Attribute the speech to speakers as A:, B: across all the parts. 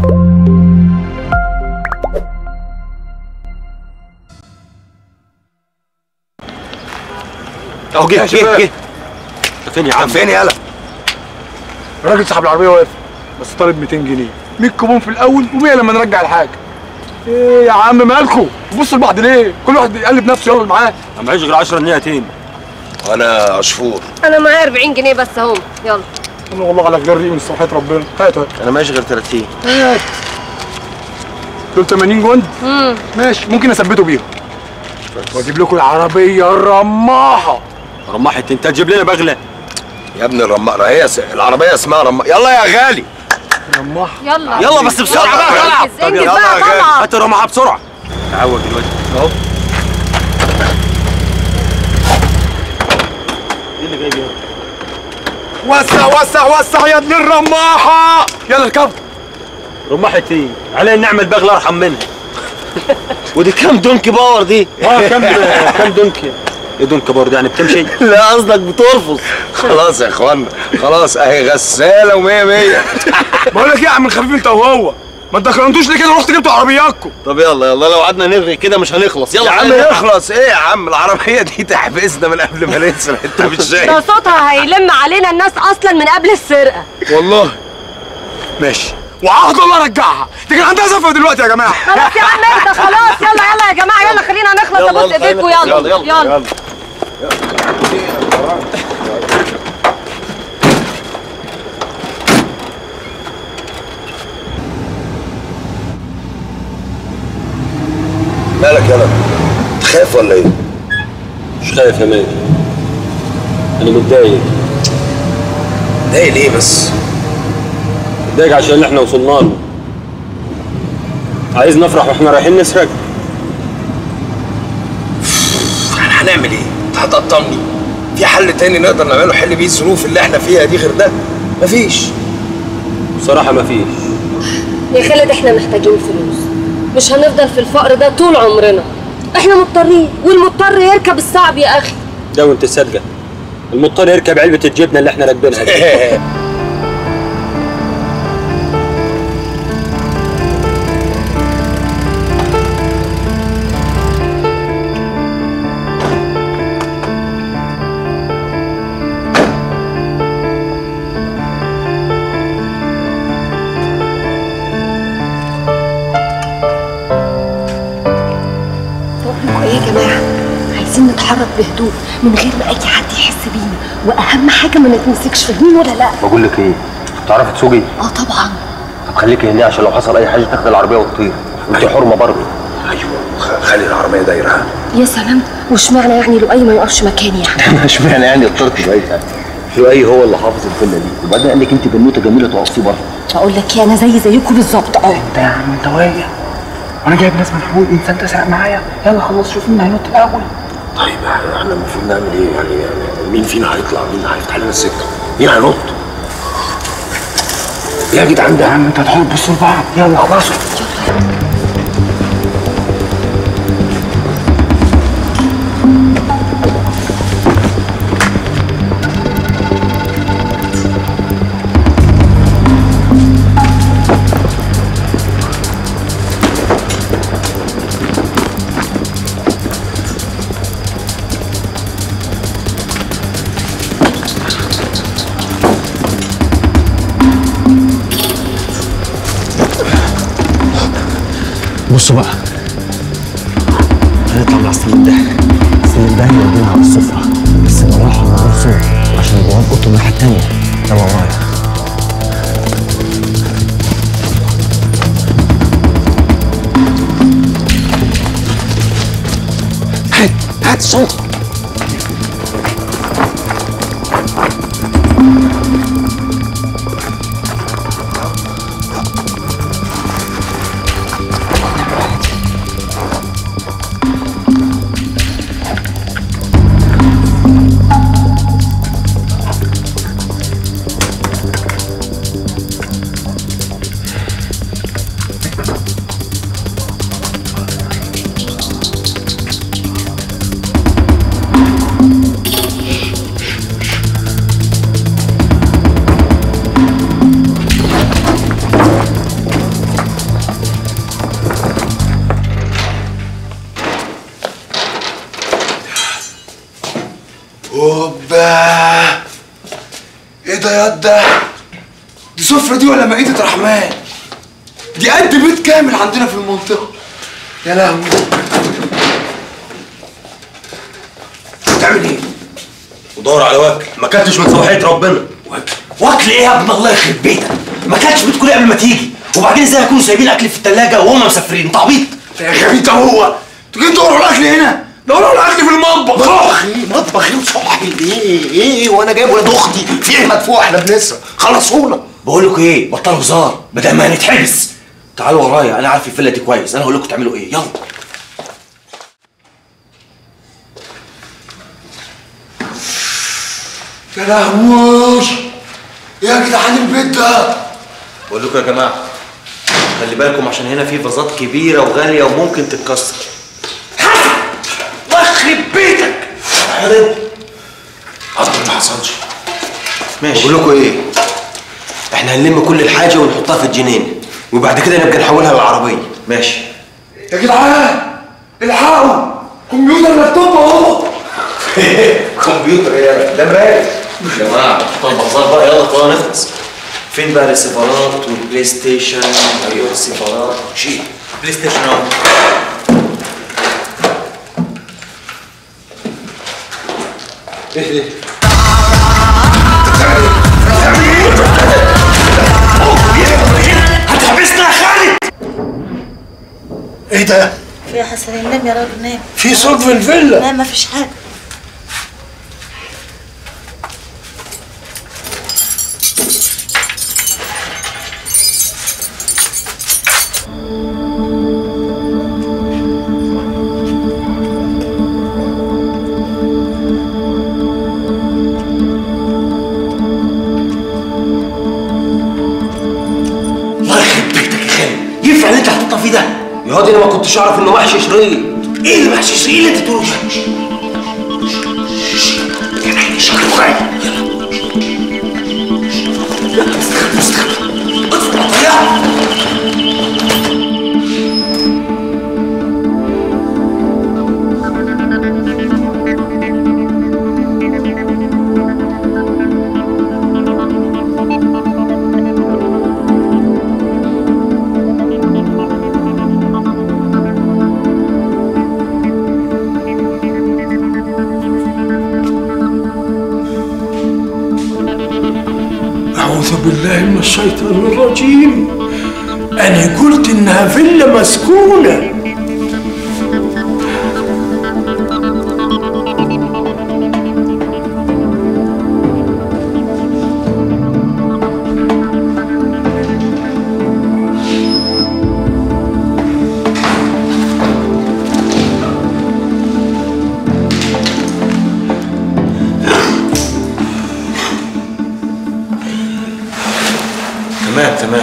A: اهو جه
B: يا
A: جه
B: شباب.
A: جه فين يا عم
B: فين يالا الراجل صاحب العربيه واقف بس طالب 200 جنيه 100 كوبون في الاول و100 لما نرجع الحاجه ايه يا عم مالكوا بصوا لبعض ليه كل واحد يقلب نفسه يلا معاه
A: ما معيش غير 10 جنيهاتين
C: وانا عصفور
D: انا معايا 40 جنيه بس اهم يلا
B: انا والله على جري من صحيح ربنا هات هات
A: انا معيش غير 30
B: هات دول 80 جند
D: امم
B: ماشي ممكن اثبته بيهم واجيب لكم العربيه الرماحه
A: رماحة انت تجيب لنا بغله
C: يا ابني الرماء هي س- العربيه اسمها رماء يلا يا غالي
B: رماحه
D: يلا
A: يلا بس بسرعه بقى طلع
D: انجز انجز
C: يلا
D: بقى
C: يا غالي.
D: طلع
A: هات الرماحة بسرعه تعوج دلوقتي اهو ايه اللي جاي بيها
B: وسع وسع وسع يا ابن الرماحه يلا اركب
A: رماحة ايه علي نعمل بغله ارحم منها ودي كام دونكي باور دي اه كام كام دونكي ايه دونكي باور دي يعني بتمشي
C: لا قصدك بترفض خلاص يا اخوانا خلاص اهي غساله ومية مية
B: بقول لك ايه يا عم الخفيف انت وهو ما انت خرمتوش ليه كده رحت جبتوا عربياتكم
C: طب يلا يلا لو قعدنا نرغي كده مش هنخلص يلا يا عم يخلص ايه يا عم العربيه دي تحبسنا من قبل ما ننزل انت مش
D: ده
C: شايف
D: صوتها هيلم علينا الناس اصلا من قبل السرقه
C: والله
B: ماشي وعهد الله رجعها دي كان عندها زفه دلوقتي يا جماعه
D: خلاص يا عم انت خلاص يلا يلا يا جماعه يلا خلينا نخلص
C: يلا،
D: ابوس
C: يلا،
D: ايديكم
C: يلا،
D: يلا
C: يلا،
D: يلا
C: مالك يلا تخاف ولا ايه؟
A: مش خايف يا ماجد انا متضايق
C: ده ليه بس؟
A: متضايق عشان اللي احنا وصلنا له عايز نفرح واحنا رايحين نسرق
C: احنا هنعمل ايه؟ انت هتقطمني في حل تاني نقدر نعمله حل بيه الظروف اللي احنا فيها دي غير ده؟ مفيش
A: بصراحه ما فيش
D: يا خالد احنا محتاجين فلوس مش هنفضل في الفقر ده طول عمرنا احنا مضطرين والمضطر يركب الصعب يا اخي
A: ده وانت صادقه المضطر يركب علبه الجبنه اللي احنا راكبينها دي
E: بقول لكم ايه يا جماعه عايزين نتحرك بهدوء من غير ما اي حد يحس بينا واهم حاجه ما نتمسكش في اليمين ولا لا
A: بقول لك ايه تعرفي تسوقي
E: اه طبعا
A: طب خليكي هنا عشان لو حصل اي حاجه تاخد العربيه وتطير انت حرمه برضه
C: ايوه خ- خلي العربيه دايره
E: يا سلام واشمعنى يعني لؤي ما يقفش مكاني يعني
A: اشمعنى يعني اخترت لؤي لؤي هو اللي حافظ الفيلا دي وبعدين قال لك انت بنوته جميله تقفي بره
E: بقول لك ايه انا زي زيكم بالظبط اه
B: انت يا عم انت واقع وانا جايب ناس من حقوق الانسان تسرق معايا يلا خلص شوف مين هينط الاول
C: طيب احنا المفروض نعمل ايه يعني, يعني مين فينا هيطلع مين هيفتح لنا السكه مين هينط يا جدعان
B: يا
C: ده
B: عم انت هتحاول تبصوا لبعض يلا خلصوا
F: بصوا بقى هنطلع من على السلم ده السلم ده هيودينا على السفرة بس بالراحة من غير صوت عشان البواب اوضته الناحية التانية يلا ورايا هات هات الشنطة
C: يا ده دي سفرة دي ولا مائدة رحمن دي قد بيت كامل عندنا في المنطقة يا لهوي بتعمل ايه؟
A: ودور على واكل ما اكلتش من صباحيه ربنا
C: واكل واكل ايه يا ابن الله يخرب بيتك ما كانش بتقول قبل ما تيجي وبعدين ازاي هيكونوا سايبين اكل في الثلاجه وهم مسافرين انت عبيط
B: يا غبي انت هو تيجي تدوروا على الاكل هنا دوروا على الاكل في المطبخ
C: مطبخ ايه مطبخ ايه وصحي ايه ايه وانا جايب ولاد اختي في ايه مدفوع احنا بنسرق خلصونا بقول لكم ايه بطلوا هزار بدل ما هنتحبس تعالوا ورايا انا عارف الفيلا دي كويس انا هقول لكم تعملوا ايه يلا يا لهوي يا جدعان البيت ده
A: بقول لكم يا جماعه خلي بالكم عشان هنا في فازات كبيره وغاليه وممكن تتكسر
C: يخرب بيتك حرب اصلا ما حصلش
A: ماشي
C: بقول لكم ايه احنا هنلم كل الحاجه ونحطها في الجنين وبعد كده نبقى نحولها للعربيه
A: ماشي
B: يا جدعان الحقوا كمبيوتر لابتوب اهو
C: كمبيوتر يا ده مرايه
A: يا جماعه بطل بهزار بقى يلا طلعنا نخلص فين بقى الريسيفرات والبلاي ستيشن ايوه الريسيفرات شيل بلاي ستيشن اهو ايه ده
C: هتحبسنا يا خالد ايه ده
G: في يا حسنين نام يا راجل نام
C: في صوت في الفيلا
G: لا ما فيش حاجه
C: الله يخرب بيتك يا خالد ينفع اللي انت حاططها فيه ده يا هادي انا ما كنتش اعرف انه محشي شريط ايه اللي محشي شريط ايه اللي انت بتقوله ده كان عيني شكله غايب يلا يلا استخبى استخبى ادخل على الطياره
H: أعوذ بالله من الشيطان الرجيم أنا قلت إنها فيلا مسكونة
A: تمام تمام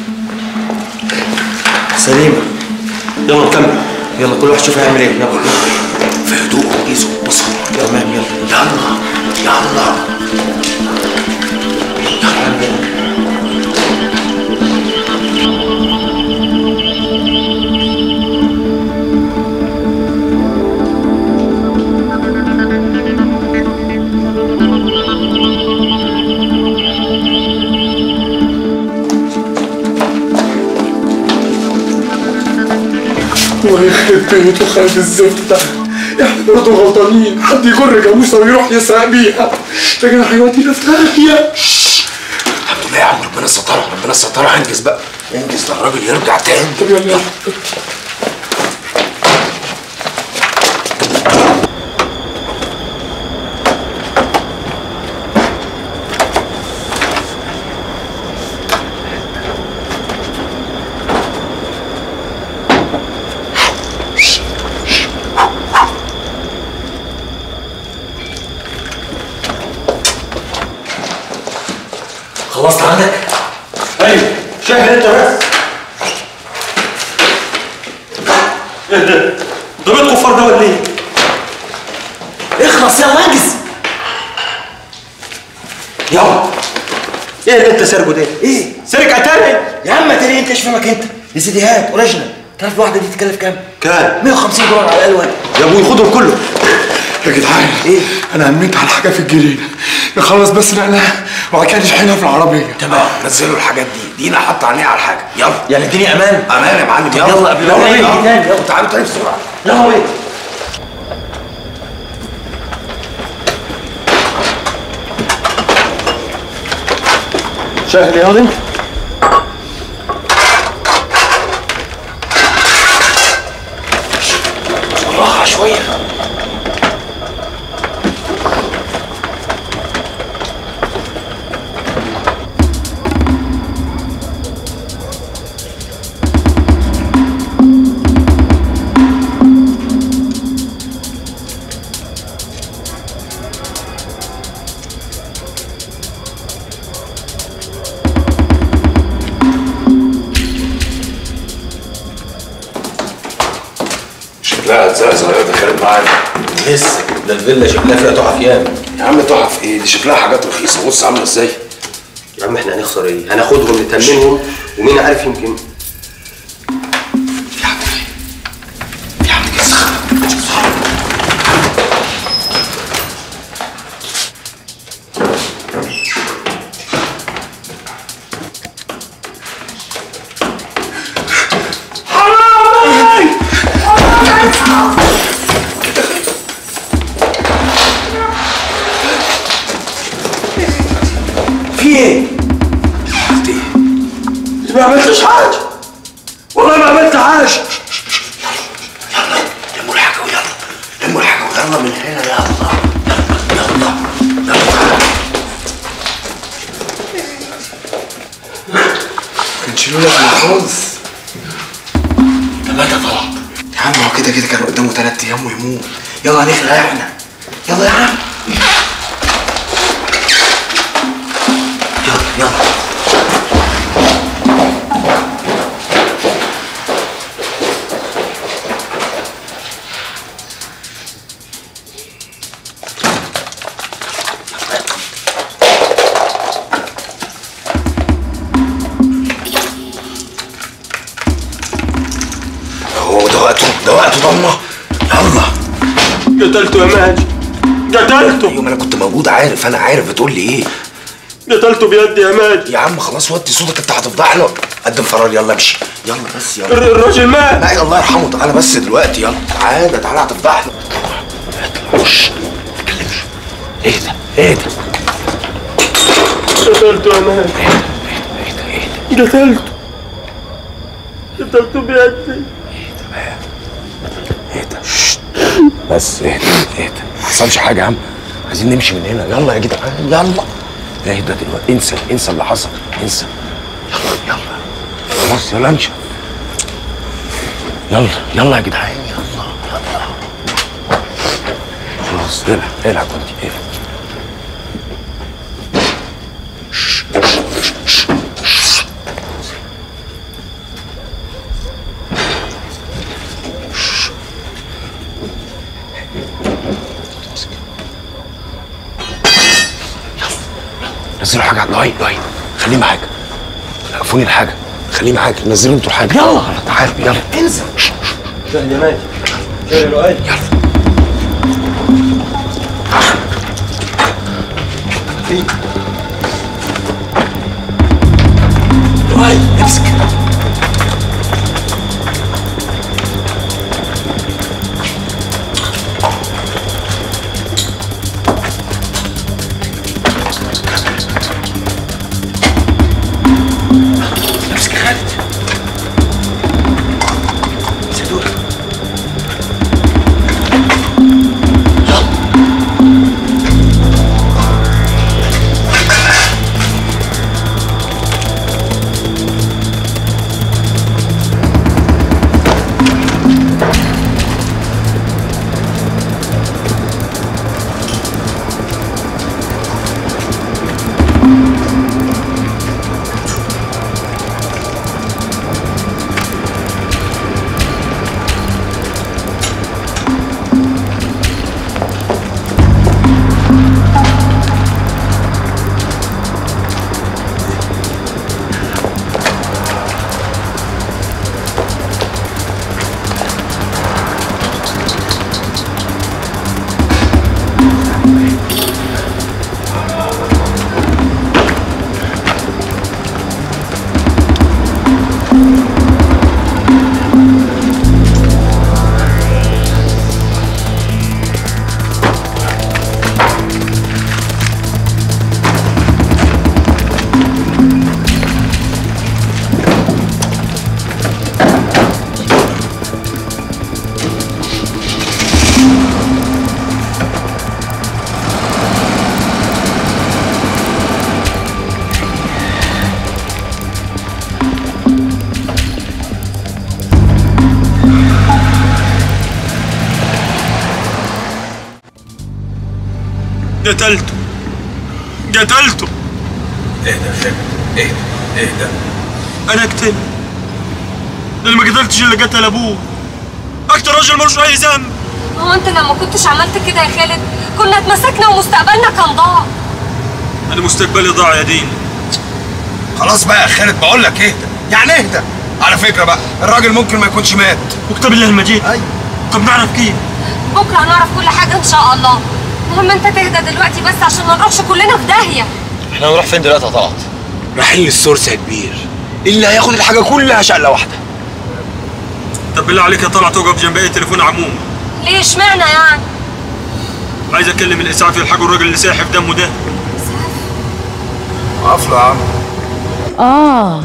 A: سليمة يلا نكمل يلا كل واحد شوف هيعمل ايه يلا
C: في هدوء وإيزو بصر
A: تمام يلا
C: يلا يلا
B: ويخرب بيته خالد الزفت ده احنا برضه غلطانين حد يجر جاموسه ويروح يسرق بيها لكن هيودينا في داهيه
C: الحمد لله يا عم ربنا سترها ربنا سترها انجز بقى انجز ده الراجل يرجع تاني
B: طب يلا يلا
A: خلصت عندك؟ ايوه شاهد انت بس ايه ده؟ ده بيت كفار ده ولا ايه؟
C: اخلص يلا انجز يلا
A: ايه اللي انت سارقه ده؟
C: ايه
A: سرقة تاني؟
C: يا عم تاني انت ايش فهمك انت دي سيديهات اوريجينال تعرف الواحده دي تتكلف كام؟
A: كام؟
C: 150 دولار على الاقل واحد
A: يا ابوي خدهم كله
B: يا جدعان ايه انا هميت على حاجه في الجنينه نخلص بس نقلها وبعد كده نشحنها في العربيه
C: تمام نزلوا الحاجات دي دينا حط عينيها على الحاجه يلا
A: يعني الدنيا امان
C: امان يا معلم
A: يلا قبل ما
C: يلا
A: نيجي
C: يلا.
A: تاني، يلا.
C: تعالوا تاني بسرعه
A: يلا بينا شاهد يا هضم
C: بالراحه شويه شكلها هتزقزق يا دخلت معانا
A: لسه ده الفيلا شكلها فيها تحف ياما
C: يا عم تحف ايه دي شكلها حاجات رخيصه بص عامله ازاي
A: يا عم احنا هنخسر ايه؟ هناخدهم نتمنهم ومين عارف يمكن
C: في حد فين في حد كسخ
A: في ايه؟
C: عملت ايه
A: ما عملتش حاجه والله ما عملت حاجه
C: لموا الحاجه ويلا لموا الحاجه ويلا من هنا يلا يلا يلا
B: كانش له لازمه خالص
C: طب انت طلعت
B: يا عم هو كده كده كان قدامه ثلاث ايام ويموت يلا نخلع احنا
C: يلا يا عم يلا يلا هو ده وقته ده وقته ضمه يلا
A: قتلته يا ماجد قتلته
C: يوم انا كنت موجود عارف انا عارف بتقول لي ايه
A: قتلته بيدي يا ماجد
C: يا عم خلاص وطي صوتك انت هتفضحنا قدم فرار يلا امشي يلا بس يلا
A: الر- الراجل مات
C: لا الله يرحمه تعالى بس دلوقتي يلا تعالى تعالى هتفضحنا اطلع وش ما تتكلمش اهدى اهدى
A: قتلته يا ماجد
C: اهدى اهدى
A: قتلته قتلته بيدي
C: اهدى ششت. بس اهدى اهدى ما حصلش حاجه يا عم عايزين نمشي من هنا يلا يا جدعان يلا اهدى دلوقتي انسى انسى اللي حصل انسى يلا يلا خلاص يلا امشي يلا يلا يا جدعان يلا يلا خلاص العب العب انت العب نزلوا حاجه على لؤي لؤي خليه معاك وقفوني الحاجه خليه معاك نزلوا انتوا الحاجه يلا تعال يلا انزل
A: شاهد يا ماجد شاهد يا لؤي
C: لؤي امسك امسك يا خالد امسك دول
A: قتلته قتلته
C: اهدى يا خالد اهدى اهدى
A: انا قتلت انا ما قتلتش اللي قتل ابوه اكتر راجل ملوش اي ذنب
D: هو انت لما كنتش عملت كده يا خالد كنا اتمسكنا ومستقبلنا كان ضاع
A: انا مستقبلي ضاع يا دين
C: خلاص بقى يا خالد بقول لك اهدى يعني اهدى على فكره بقى الراجل ممكن ما يكونش مات
A: وكتاب الله المجيد
C: ايوه
D: طب نعرف كيف بكره هنعرف كل حاجه ان شاء الله المهم انت تهدى دلوقتي بس عشان ما نروحش كلنا في داهيه
A: احنا هنروح فين دلوقتي يا طلعت؟
C: رايحين للسورس يا كبير اللي هياخد الحاجه كلها شقله واحده
A: طب بالله عليك يا طلعت توقف جنب اي تليفون عموم
D: ليه اشمعنى يعني
A: عايز اكلم الاسعاف يلحقوا الراجل اللي ساحف دمه ده
C: قفله يا عم
I: اه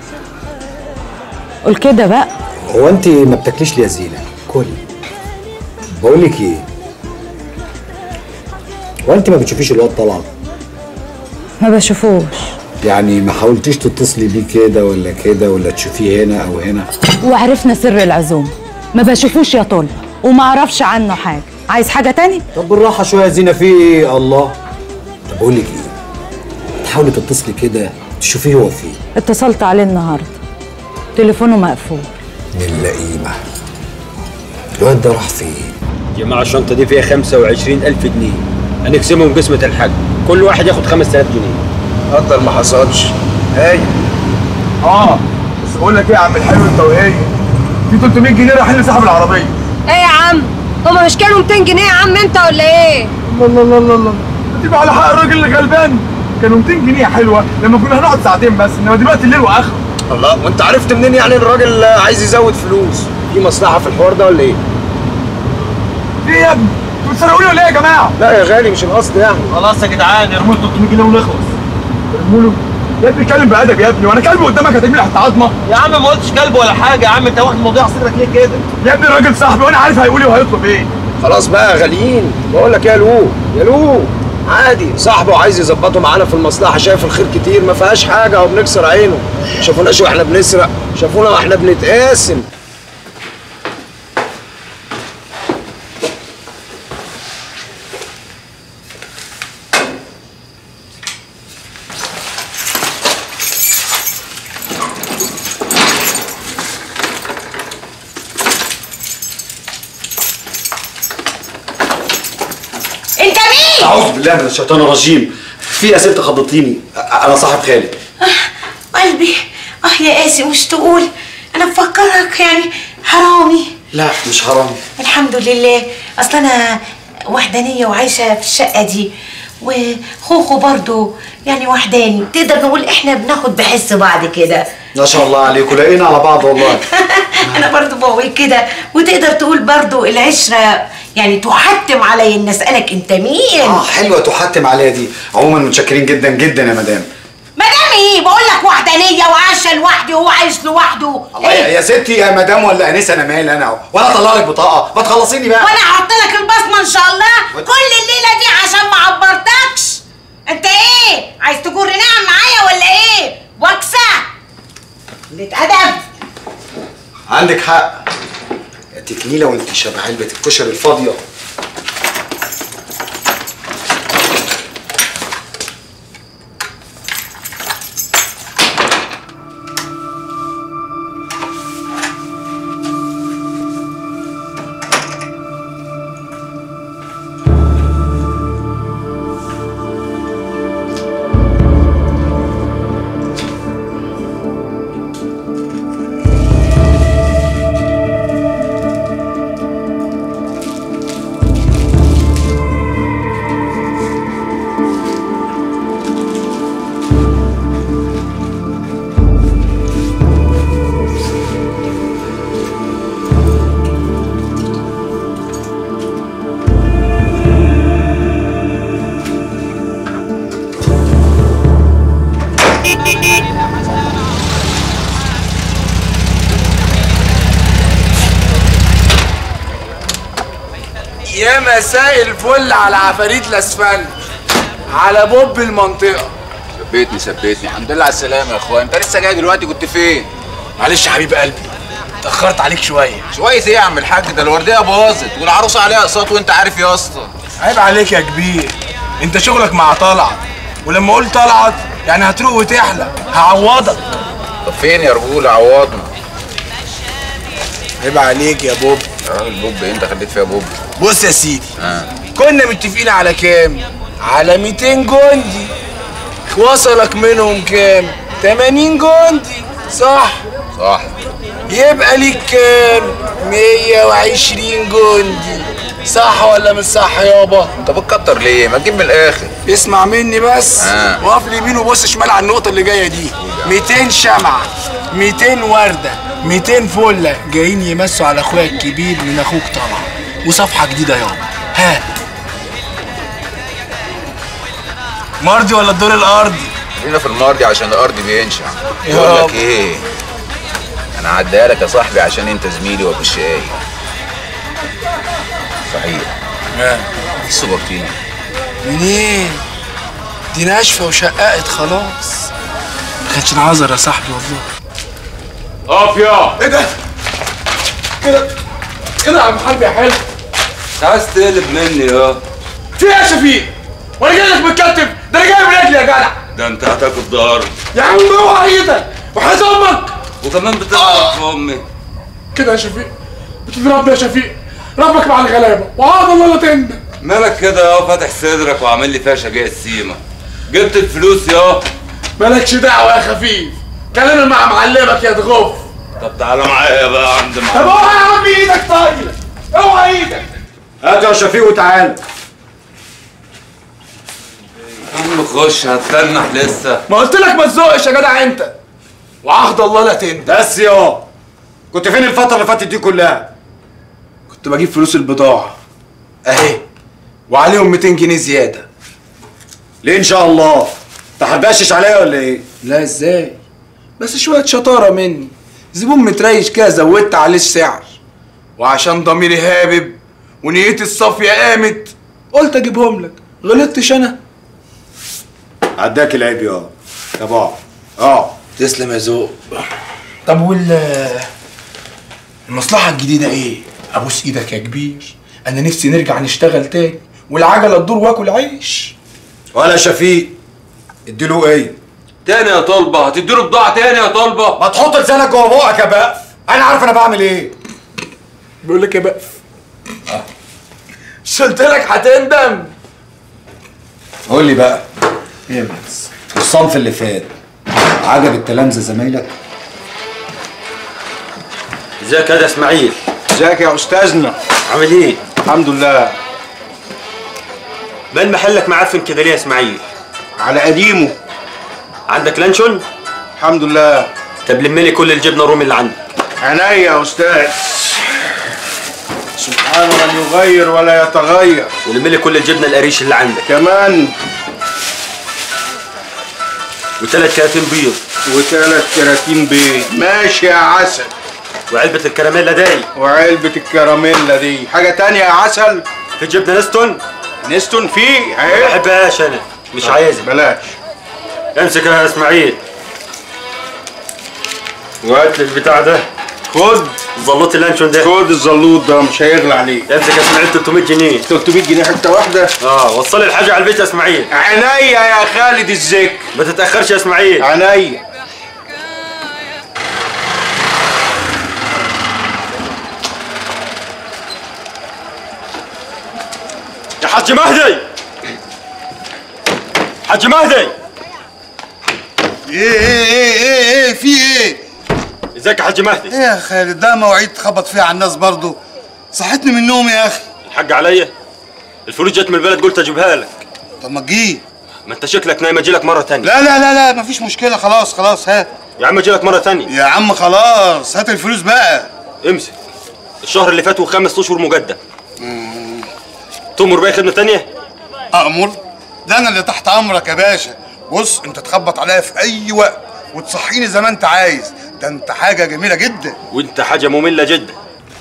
I: قول كده بقى
F: هو انت ما بتاكليش ليه يا زينه كلي بقول لك ايه هو انت ما بتشوفيش الواد طلعت
I: ما بشوفوش
F: يعني ما حاولتيش تتصلي بيه كده ولا كده ولا تشوفيه هنا او هنا
I: وعرفنا سر العزومه ما بشوفوش يا طل وما اعرفش عنه حاجه عايز حاجه تاني
F: طب بالراحه شويه يا زينه في ايه الله طب بقول لك ايه تحاولي تتصلي كده تشوفيه هو فين
I: اتصلت عليه النهارده تليفونه مقفول
F: من اللئيمه الواد ده راح فين
A: يا جماعه الشنطه دي فيها 25000 جنيه هنقسمهم قسمه الحاج كل واحد ياخد 5000 جنيه
C: قدر ما حصلش هاي
B: اه بس بقول لك ايه يا عم الحلو انت وهي في 300 جنيه رايحين لصاحب العربيه
D: ايه يا عم هما مش كانوا 200 جنيه يا عم انت ولا ايه
B: الله الله الله الله تبقى على حق الراجل اللي غلبان كانوا 200 جنيه حلوه لما كنا هنقعد ساعتين بس انما دلوقتي الليل واخره
C: الله وانت عرفت منين يعني الراجل عايز يزود فلوس في مصلحه في الحوار ده ولا ايه
B: ايه يا ابني انتوا بتسرقوني ولا ايه يا جماعه
C: لا يا غالي مش القصد يعني
A: خلاص يا جدعان ارموا 300 جنيه ونخلص
B: ارموا له يا ابني اتكلم بادب يا ابني وانا كلب قدامك هتجيب لي حتى عظمه
A: يا عم ما قلتش كلب ولا حاجه يا عم انت واخد الموضوع على صدرك ليه كده
B: يا ابني راجل صاحبي وانا عارف هيقول ايه وهيطلب ايه
C: خلاص بقى يا غاليين بقول لك يا لو يا لو عادي صاحبه عايز يظبطه معانا في المصلحه شايف الخير كتير ما فيهاش حاجه وبنكسر عينه شافوناش واحنا بنسرق شافونا واحنا بنتقاسم
G: انت مين؟
F: اعوذ بالله من الشيطان الرجيم في اسئله خضتيني انا صاحب خالد
G: قلبي اه يا قاسي مش تقول انا مفكرك يعني حرامي
F: لا مش حرام
G: الحمد لله اصل انا وحدانيه وعايشه في الشقه دي وخوخو برضو يعني وحداني تقدر نقول احنا بناخد بحس بعض كده
F: ما شاء الله عليكم لاقيين على بعض والله
G: انا برضو بقول كده وتقدر تقول برضو العشره يعني تحتم علي ان اسالك انت مين
F: اه حلوه تحتم عليها دي عموما متشكرين جدا جدا يا مدام
G: مدام ايه بقول لك وحدانيه وعايشه لوحدي وهو عايش لوحده
F: الله يا يا ستي يا مدام ولا انسه انا مالي انا ولا اطلع لك بطاقه ما تخلصيني بقى
G: وانا هحط لك البصمه ان شاء الله كل الليله دي عشان ما عبرتكش انت ايه عايز تجر نعم معايا ولا ايه وكسه قلة ادب
F: عندك حق يا تكنيله وانت شبه علبه الكشري الفاضيه
B: يا مساء الفل على عفاريت الاسفل على بوب المنطقه
J: ثبتني ثبتني الحمد لله على السلامه يا اخويا انت لسه جاي دلوقتي كنت فين
B: معلش يا حبيب قلبي اتاخرت عليك شويه
J: شويه ايه يا عم الحاج ده الورديه باظت والعروسه عليها اقساط وانت عارف يا اسطى
B: عيب عليك يا كبير انت شغلك مع طلعت ولما قلت طلعت يعني هتروق وتحلى هعوضك
J: طب فين يا رجولة عوضنا
B: عيب عليك يا بوب
J: يا راجل بوب إيه انت خليت فيها بوب
B: بص يا سيدي
J: اه
B: كنا متفقين على كام على 200 جندي وصلك منهم كام 80 جندي صح
J: صح
B: يبقى ليك كام 120 جندي صح ولا مش صح يابا
J: انت بتكتر ليه ما تجيب من الاخر
B: اسمع مني بس
J: آه.
B: وقف لي يمين وبص شمال على النقطة اللي جاية دي 200 شمعة 200 وردة 200 فلة جايين يمسوا على اخويا الكبير من اخوك طبعا وصفحة جديدة يابا ها مرضي ولا الدور الارضي
J: خلينا في المرضي عشان الارض بينشع
B: يا
J: بقول
B: رب.
J: لك ايه انا عديها لك يا صاحبي عشان انت زميلي وابو الشقاي صحيح في سوبرتين
B: منين دي ناشفة وشققت خلاص ما كانتش العذر يا صاحبي والله
A: اقف يا
B: ايه ده كده كده يا عم حربي يا حلو
A: عايز تقلب مني يا
B: في ايه يا شفيق وانا جاي لك متكتف ده انا جاي من رجلي يا جدع
A: ده انت هتاكل ضهر
B: يا عم اوعى ايدك وحياة امك
A: وكمان بتضرب في امي
B: كده يا شفيق بتضربني يا شفيق ربك مع الغلابه وعاد الله لا تندم
A: مالك كده يا فاتح صدرك وعامل لي فيها شجاع السيما جبت الفلوس يا
B: مالكش دعوه يا خفيف كلامي مع معلمك يا تغف
A: طب تعالى معايا بقى عند
B: طب
A: معلم
B: اوعى يا عم ايدك طايله اوعى ايدك
A: هات يا شفيق وتعالى عم خش هتتنح لسه
B: ما قلت لك ما تزقش يا جدع انت وعهد الله لا تندم
K: بس يا كنت فين الفترة اللي فاتت دي كلها؟
B: كنت بجيب فلوس البضاعه اهي وعليهم 200 جنيه زياده
K: ليه إن شاء الله؟ تحبشش عليا ولا إيه؟
B: لا ازاي بس شويه شطاره مني زبون متريش كده زودت عليه السعر وعشان ضميري هابب ونيتي الصافيه قامت قلت اجيبهم لك غلطتش انا
K: عداك العيب يا طب اقعد اقعد
B: تسلم يا ذوق طب وال المصلحة الجديدة ايه؟ ابوس ايدك يا كبير انا نفسي نرجع نشتغل تاني والعجلة تدور واكل عيش
K: ولا شفيق اديله ايه؟
A: تاني يا طلبة هتديله بضاعة تاني يا طلبة
K: ما تحط لسانك جوه بقك يا بقف انا عارف انا بعمل ايه
B: بيقول لك يا بقف مش قلت لك هتندم
K: قول لي بقى الصنف اللي فات عجب التلامذة زمايلك؟
A: ازيك يا اسماعيل
B: ازيك يا استاذنا
A: عامل ايه؟
B: الحمد لله
A: مال محلك معفن كده ليه يا اسماعيل؟
B: على قديمه
A: عندك لانشون؟
B: الحمد لله
A: طب لم لي كل الجبنه الرومي اللي عندك
B: عينيا يا استاذ سبحان من يغير ولا يتغير
A: ولم لي كل الجبنه القريش اللي عندك
B: كمان
A: وثلاث كراتين بيض
B: وثلاث كراتين بيض ماشي يا عسل
A: وعلبه الكراميلا داي
B: وعلبة الكراميلا دي حاجة تانية يا عسل
A: في جبنه نستون
B: نستون فيه
A: ما
B: اهي
A: بحبهاش انا مش عايزها
B: بلاش
A: امسك يا اسماعيل وهات لي البتاع ده
B: خد
A: زلوط اللانشون ده
B: خد الزلوط ده مش هيغلى عليك
A: امسك يا اسماعيل 300 جنيه
B: 300 جنيه حتة واحدة
A: اه وصل لي الحاجه على البيت يا اسماعيل
B: عينيا يا خالد الذكر
A: ما تتاخرش يا اسماعيل
B: عينيا
A: يا حاج مهدي حاج مهدي
L: ايه ايه ايه ايه ايه في ايه؟
A: ازيك يا حاج مهدي
L: ايه يا خالد ده مواعيد تخبط فيها على الناس برضو صحتني من النوم يا اخي
A: الحاج عليا الفلوس جت من البلد قلت اجيبها لك
L: طب ما تجي
A: ما انت شكلك نايم اجي لك مره ثانيه
L: لا لا لا لا مفيش مشكلة خلاص خلاص هات
A: يا عم اجي لك مره ثانيه
L: يا عم خلاص هات الفلوس بقى
A: امسك الشهر اللي فات وخمس اشهر مجدد تؤمر باي خدمه ثانيه
L: أأمر ده أنا اللي تحت أمرك يا باشا بص أنت تخبط عليا في أي وقت وتصحيني زي ما أنت عايز ده أنت حاجة جميلة جدا
A: وانت حاجه ممله جدا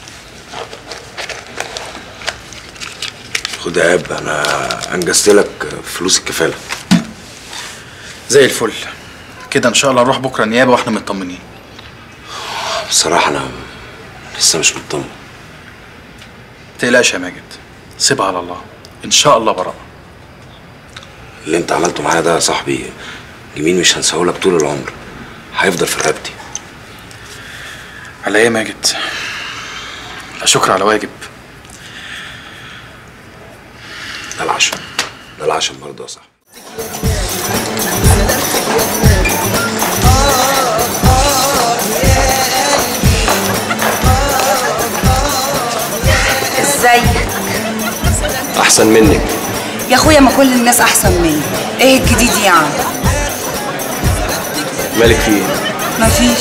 C: خد يا عيب انا انجزت لك فلوس الكفاله
B: زي الفل كده ان شاء الله نروح بكره نيابه واحنا مطمنين
C: بصراحه انا لسه مش مطمن
B: تقلقش يا ماجد سيبها على الله ان شاء الله براءه
C: اللي انت عملته معايا ده يا صاحبي يمين مش هنساهولك طول العمر هيفضل في رقبتي
M: على ايه يا ماجد لا شكر على واجب
C: ده العشم ده العشم برضه يا صاحبي
N: ازيك
C: احسن منك
N: يا اخويا ما كل الناس احسن مني ايه الجديد يعني
C: مالك في ايه
N: مفيش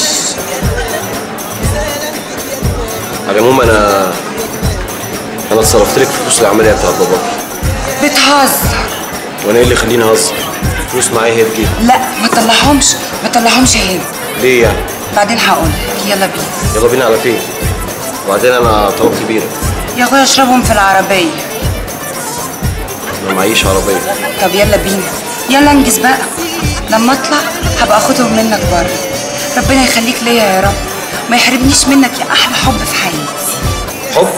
C: على العموم انا انا اتصرفت لك في فلوس العمليه بتاعت باباك
N: بتهزر
C: وانا ايه اللي يخليني اهزر فلوس معايا هي بجيبي
N: لا ما تطلعهمش ما تطلعهمش هنا
C: ليه يعني
N: بعدين هقول يلا بينا
C: يلا بينا على فين وبعدين انا طلبت بيره
N: يا اخويا اشربهم في العربيه
C: انا معيش عربيه
N: طب يلا بينا يلا انجز بقى لما اطلع هبقى اخدهم منك بره ربنا يخليك ليا يا رب ما يحرمنيش منك يا احلى حب في حياتي
C: حب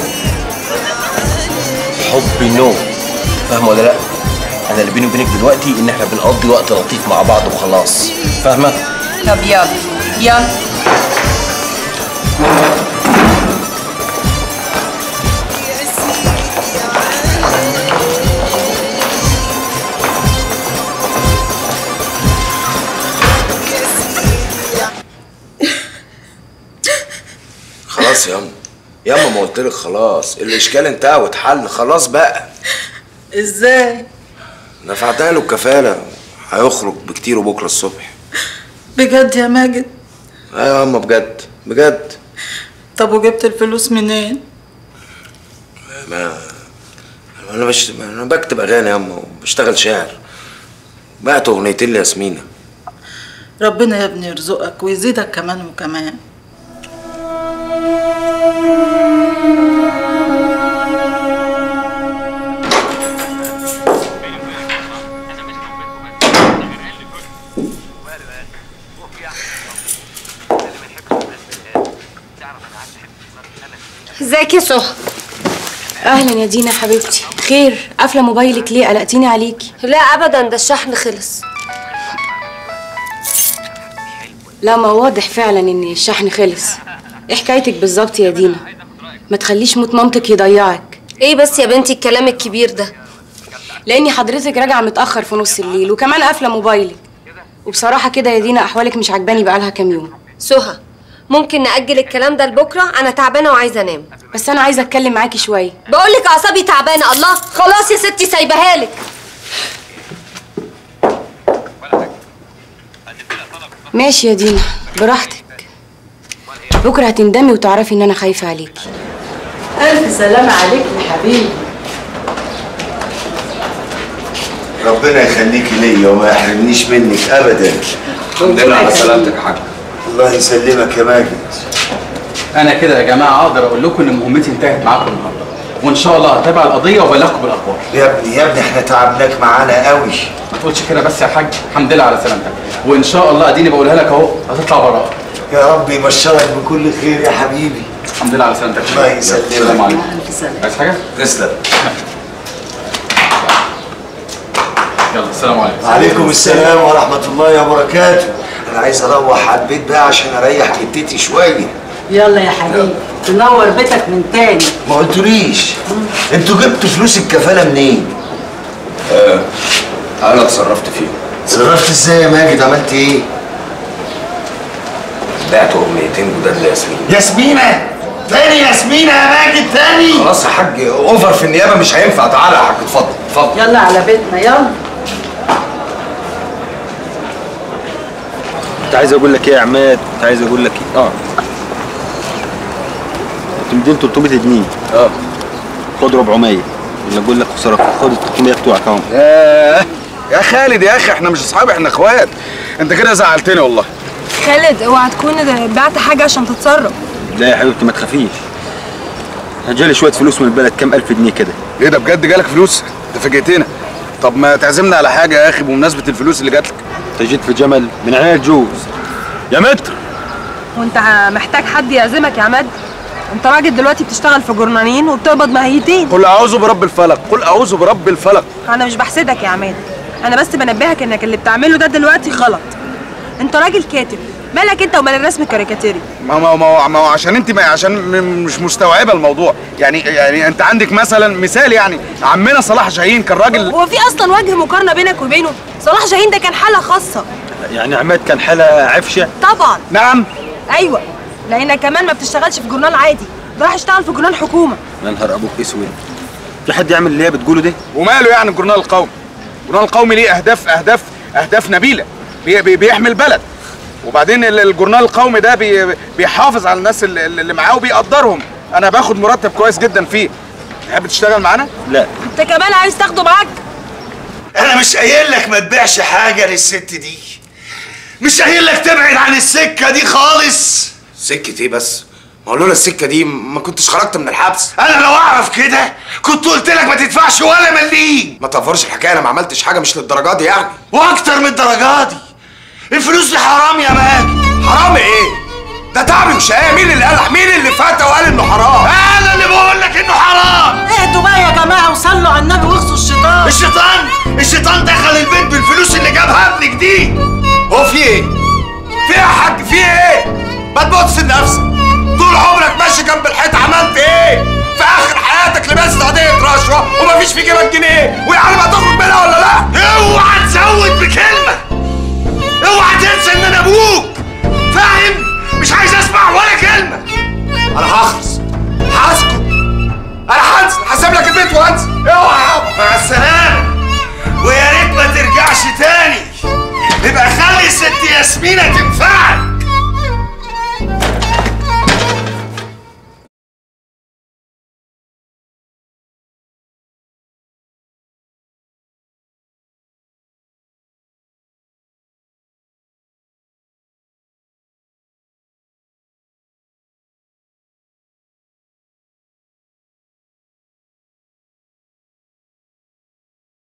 C: حب نو فاهمه ولا لا انا اللي بيني وبينك دلوقتي ان احنا بنقضي وقت لطيف مع بعض وخلاص فاهمه
N: طب يلا يلا
C: خلاص يا اما يا اما ما قلت لك خلاص الاشكال انتهى واتحل خلاص بقى
O: ازاي
C: دفعتها له الكفاله هيخرج بكتير وبكره الصبح
O: بجد يا ماجد
C: ايوه يا اما بجد بجد
O: طب وجبت الفلوس منين
C: ما انا مش انا بكتب اغاني يا اما وبشتغل شاعر بعت اغنيتين لياسمينه
O: ربنا يا ابني يرزقك ويزيدك كمان وكمان
D: ازيك يا سهى
P: اهلا يا دينا حبيبتي خير قافله موبايلك ليه قلقتيني عليكي
D: لا ابدا ده الشحن خلص
P: لا ما واضح فعلا ان الشحن خلص ايه حكايتك بالظبط يا دينا ما تخليش موت مامتك يضيعك
D: ايه بس يا بنتي الكلام الكبير ده
P: لاني حضرتك راجعه متاخر في نص الليل وكمان قافله موبايلك وبصراحه كده يا دينا احوالك مش عجباني بقالها كام يوم
D: سهى ممكن نأجل الكلام ده لبكره انا تعبانه وعايزه انام
P: بس انا عايزه اتكلم معاكي شويه
D: بقول لك اعصابي تعبانه الله خلاص يا ستي سايبها لك
P: ماشي يا دينا براحتك بكره هتندمي وتعرفي ان انا خايفه عليكي
O: الف سلامة عليك يا حبيبي
C: ربنا يخليكي ليا وما يحرمنيش منك ابدا
M: الحمد لله على سلامتك
C: يا حاج الله يسلمك يا ماجد
M: انا كده يا جماعه اقدر اقول لكم ان مهمتي انتهت معاكم النهارده وان شاء الله هتابع القضيه وابلغكم بالاخبار
C: يا ابني يا ابني احنا تعبناك معانا قوي
M: ما تقولش كده بس يا حاج الحمد لله على سلامتك وان شاء الله اديني بقولها لك اهو هتطلع براءه
C: يا رب يبشرك بكل خير يا حبيبي
M: الحمد لله على سلامتك
C: الله يسلمك.
M: السلام عليكم عايز حاجه
C: تسلم
M: يلا السلام عليكم
C: وعليكم السلام ورحمة الله وبركاته أنا عايز أروح على البيت بقى عشان أريح جدتي شوية
O: يلا يا حبيبي تنور بيتك من تاني
C: ما قلتوليش أنتوا جبتوا فلوس الكفالة منين؟
J: آه انا اتصرفت فيه
C: اتصرفت إزاي يا ماجد عملت إيه؟
J: بعت اغنيتين جداد لياسمين
C: ياسمينة تاني ياسمينة يا ماجد تاني
J: خلاص يا حاج اوفر في النيابه مش هينفع تعالى يا حاج اتفضل اتفضل
O: يلا على بيتنا يلا
A: كنت عايز اقول لك ايه يا عماد كنت عايز اقول لك ايه اه كنت مدين 300 جنيه اه خد 400 ولا اقول لك خساره خد ال 300 بتوعك اهو
Q: ياه يا خالد يا اخي احنا مش اصحاب احنا اخوات انت كده زعلتني والله
R: خالد اوعى تكون بعت حاجه عشان تتصرف
A: لا يا حبيبتي ما تخافيش هجالي شويه فلوس من البلد كام الف جنيه كده
Q: ايه ده بجد جالك فلوس انت فاجئتنا طب ما تعزمنا على حاجه يا اخي بمناسبه الفلوس اللي جاتلك
A: انت جيت في جمل من عيال الجوز يا متر
R: وانت محتاج حد يعزمك يا عماد انت راجل دلوقتي بتشتغل في جرنانين وبتقبض مهيتين
Q: قل اعوذ برب الفلق قل اعوذ برب الفلق
R: انا مش بحسدك يا عماد انا بس بنبهك انك اللي بتعمله ده دلوقتي غلط انت راجل كاتب مالك انت ومال الرسم الكاريكاتيري
Q: ما ما ما ما هو عشان انت ما عشان م- مش مستوعبه الموضوع يعني يعني انت عندك مثلا مثال يعني عمنا صلاح جاهين كان راجل
R: هو في اصلا وجه مقارنه بينك وبينه صلاح جاهين ده كان حاله خاصه
A: يعني عماد كان حالة عفشة
R: طبعا
Q: نعم
R: ايوه لانك كمان ما بتشتغلش في جورنال عادي ده راح يشتغل في جورنال حكومه
A: يا نهار ابوك اسود في حد يعمل اللي هي بتقوله ده
Q: وماله يعني الجورنال القومي الجورنال القومي ليه اهداف اهداف اهداف نبيله بي بي بيحمي البلد وبعدين ال- الجورنال القومي ده بي بيحافظ على الناس اللي, اللي معاه وبيقدرهم انا باخد مرتب كويس جدا فيه تحب تشتغل معانا
A: لا
R: انت كمان عايز تاخده معاك
C: انا مش قايل لك ما تبيعش حاجه للست دي مش قايل لك تبعد عن السكه دي خالص
B: سكة ايه بس؟ ما هو لولا السكة دي ما كنتش خرجت من الحبس
C: انا لو اعرف كده كنت قلت لك ما تدفعش ولا مليم
B: ما تفرش الحكاية انا ما عملتش حاجة مش للدرجة دي يعني
C: واكتر من الدرجات دي الفلوس دي حرام يا ماجد
B: حرام ايه؟ ده تعبي وشقاية مين اللي قال مين اللي فات وقال انه حرام؟
C: انا اللي بقول لك انه حرام
O: اهدوا بقى يا جماعه وصلوا على النبي واغصوا الشيطان
C: الشيطان الشيطان دخل البيت بالفلوس اللي جابها ابنك دي
B: هو في ايه؟ في ايه يا حاج في ايه؟ ما تبص لنفسك طول عمرك ماشي جنب الحيط عملت ايه؟ في اخر حياتك لبست قضية رشوة ومفيش في جيبك جنيه ويعني ما تخرج منها ولا لا؟
C: اوعى تزود بكلمه اوعى تنسى ان انا ابوك فاهم مش عايز اسمع ولا كلمه